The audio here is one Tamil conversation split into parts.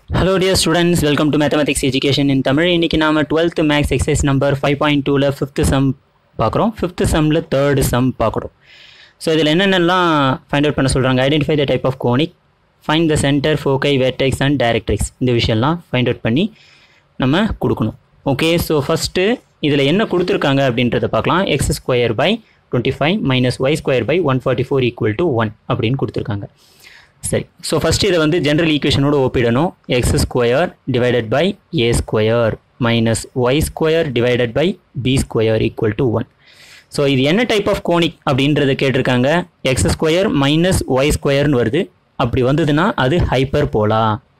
hello dear students welcome to mathematics education in Tamil இன்றைக்கி நாம் twelfth maths exercise number five point டூவில் ஃபிஃப்த்து சம் பார்க்குறோம் ஃபிஃப்த்து சம்மில் தேர்டு சம் பார்க்குறோம் ஸோ இதில் என்னென்னலாம் ஃபைண்ட் அவுட் பண்ண சொல்கிறாங்க identify the type of conic find the centre foci vertex and directrix இந்த விஷயம்லாம் ஃபைண்ட் அவுட் பண்ணி நம்ம கொடுக்கணும் ஓகே ஸோ ஃபஸ்ட்டு இதில் என்ன கொடுத்துருக்காங்க அப்படின்றத பார்க்கலாம் x square by twenty five minus y square by one forty four equal to one அப்படின்னு கொடுத்துருக்காங்க சரி ஸோ ஃபஸ்ட்டு இதை வந்து ஜென்ரல் ஈக்குவேஷனோட ஒப்பிடணும் x square divided by a square minus y square divided by b square equal to one so இது என்ன டைப் ஆஃப் கோனிக் அப்படின்றத கேட்டிருக்காங்க எக்ஸ் ஸ்கொயர் மைனஸ் ஒய் ஸ்கொயர்னு வருது அப்படி வந்ததுன்னா அது ஹைப்பர் போலா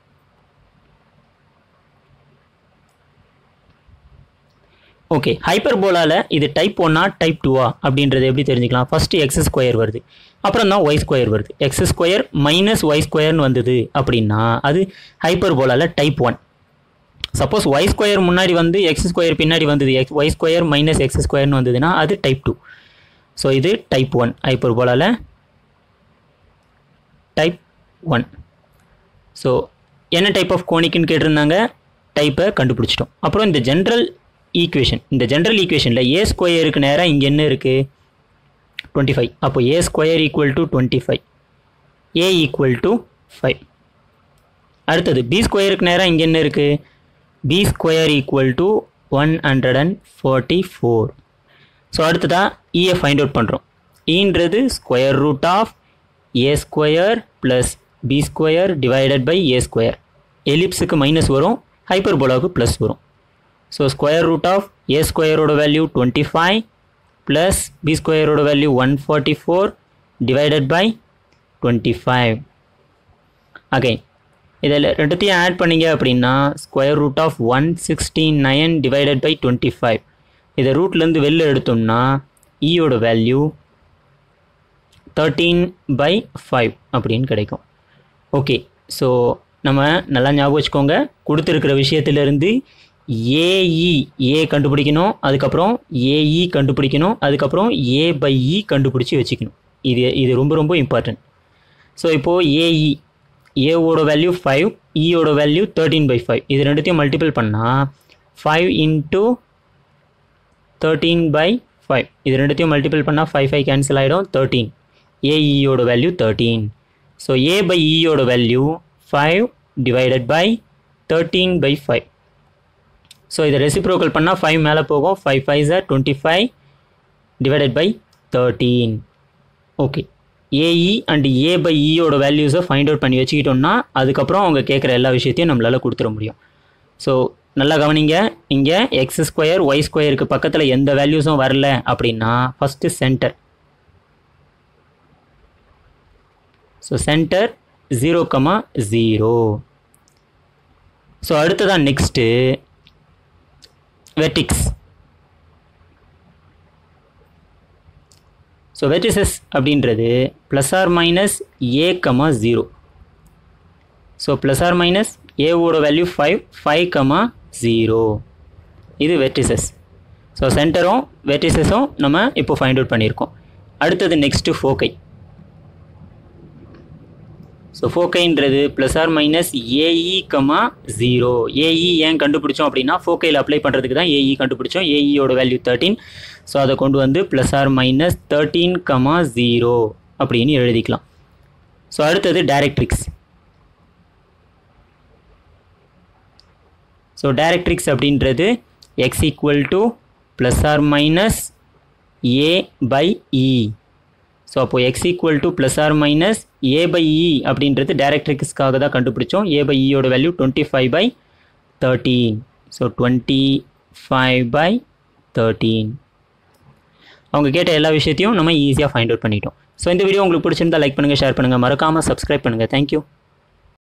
ஓகே ஹைப்பர்போலாவில் இது டைப் ஒன்னா டைப் டூவா அப்படின்றது எப்படி தெரிஞ்சுக்கலாம் ஃபஸ்ட்டு எக்ஸ் ஸ்கொயர் வருது அப்புறம் தான் ஒய் ஸ்கொயர் வருது எக்ஸ் ஸ்கொயர் மைனஸ் ஒய் ஸ்கொயர்னு வந்தது அப்படின்னா அது ஹைப்பர்போலாவில் type one suppose y square முன்னாடி வந்து எக்ஸ் ஸ்கொயர் பின்னாடி வந்தது x y square minus x ஸ்கொயர்னு வந்ததுன்னா அது டைப் டூ ஸோ இது டைப் ஒன் ஹைப்பர்போலாவில் டைப் ஒன் ஸோ என்ன டைப் ஆஃப் கோனிக்குன்னு கேட்டிருந்தாங்க டைப்பை கண்டுபிடிச்சிட்டோம் அப்புறம் இந்த ஜென்ரல் ஈக்குவேஷன் இந்த ஜென்ரல் ஈக்குவேஷனில் ஏ ஸ்கொயருக்கு நேராக இங்கே என்ன இருக்குது டுவெண்ட்டி ஃபைவ் அப்போ a square equal to twenty five a equal to five அடுத்தது பி ஸ்கொயருக்கு நேராக இங்கே என்ன இருக்குது b square equal to one hundred and forty four so அடுத்ததாக இயை ஃபைண்ட் அவுட் பண்ணுறோம் ஈன்றது square root of a square plus b square divided by a square எலிப்ஸுக்கு மைனஸ் வரும் ஹைப்பர்போலாவுக்கு ப்ளஸ் வரும் so square root of a ஸ்கொயரோட value twenty five plus b ஸ்கொயரோட value one forty four divided by twenty five again இதில் ரெண்டுத்தையும் ஆட் பண்ணிங்க அப்படின்னா square root of one sixty nine divided by twenty five இதை ரூட்லேருந்து வெளில எடுத்தோம்னா ஈயோட வேல்யூ தேர்ட்டீன் பை ஃபைவ் அப்படின்னு கிடைக்கும் ஓகே ஸோ நம்ம நல்லா ஞாபகம் வச்சுக்கோங்க கொடுத்துருக்கிற விஷயத்துலேருந்து ஏஇ ஏ கண்டுபிடிக்கணும் அதுக்கப்புறம் ஏஇ கண்டுபிடிக்கணும் அதுக்கப்புறம் ஏ பை இ கண்டுபிடிச்சி வச்சுக்கணும் இது இது ரொம்ப ரொம்ப இம்பார்ட்டன்ட் ஸோ இப்போது ஏஇ ஏவோட வேல்யூ ஃபைவ் இயோட வேல்யூ தேர்ட்டீன் பை ஃபைவ் இது ரெண்டுத்தையும் மல்டிபிள் பண்ணால் five into thirteen by five இது ரெண்டுத்தையும் மல்டிபிள் பண்ணால் ஃபைவ் ஃபைவ் கேன்சல் ஆகிடும் தேர்ட்டீன் ஏஇயோட value thirteen so a by இயோட value five divided by thirteen by five so இதை ரெசிப்ரோக்கல் பண்ணால் ஃபைவ் மேலே போகும் five five sir twenty five divided by thirteen okay a e and a by இயோட வேல்யூஸை ஃபைண்ட் அவுட் பண்ணி வச்சுக்கிட்டோம்னா அதுக்கப்புறம் அவங்க கேட்குற எல்லா விஷயத்தையும் நம்மளால் கொடுத்துட முடியும் ஸோ நல்லா கவனிங்க இங்கே எக்ஸ் ஸ்கொயர் ஒய் ஸ்கொயருக்கு பக்கத்தில் எந்த வேல்யூஸும் வரல அப்படின்னா first centre so centre zero comma zero so அடுத்ததான் நெக்ஸ்ட்டு வெர்டிக்ஸ் ஸோ வெர்டிசஸ் அப்படின்றது plus R minus a comma zero so plus R minus ஏவோட value five five comma zero இது வெர்டிசஸ் ஸோ சென்டரும் வெர்டிசஸும் நம்ம இப்போ ஃபைண்ட் அவுட் பண்ணியிருக்கோம் அடுத்தது நெக்ஸ்ட்டு ஃபோக்கை ஸோ ஃபோக்கைன்றது plus R minus a e comma zero a e ஏன் கண்டுபிடிச்சோம் அப்படின்னா ஃபோக்கையில் அப்ளை பண்ணுறதுக்கு தான் ஏஇ கண்டுபிடிச்சோம் ஏஇயோட வேல்யூ தேர்ட்டீன் ஸோ அதை கொண்டு வந்து plus R minus thirteen comma zero அப்படின்னு எழுதிக்கலாம் ஸோ அடுத்தது டைரக்ட்ரிக்ஸ் ஸோ டைரக்ட்ரிக்ஸ் அப்படின்றது x equal to plus R minus a by e so அப்போது x equal to plus R minus a by e அப்படின்றது டேரக்ட்ரிக்ஸ்க்காக தான் கண்டுபிடிச்சோம் ஏ பை இயோட value twenty five by thirteen so twenty five by thirteen அவங்க கேட்ட எல்லா விஷயத்தையும் நம்ம ஈஸியாக ஃபைண்ட் அவுட் பண்ணிட்டோம் ஸோ இந்த வீடியோ உங்களுக்கு பிடிச்சிருந்தா லைக் பண்ணுங்கள் ஷேர் பண்ணுங்கள் மறக்காமல் சப்ஸ்கிரைப் பண்ணுங்கள் தேங்க்யூ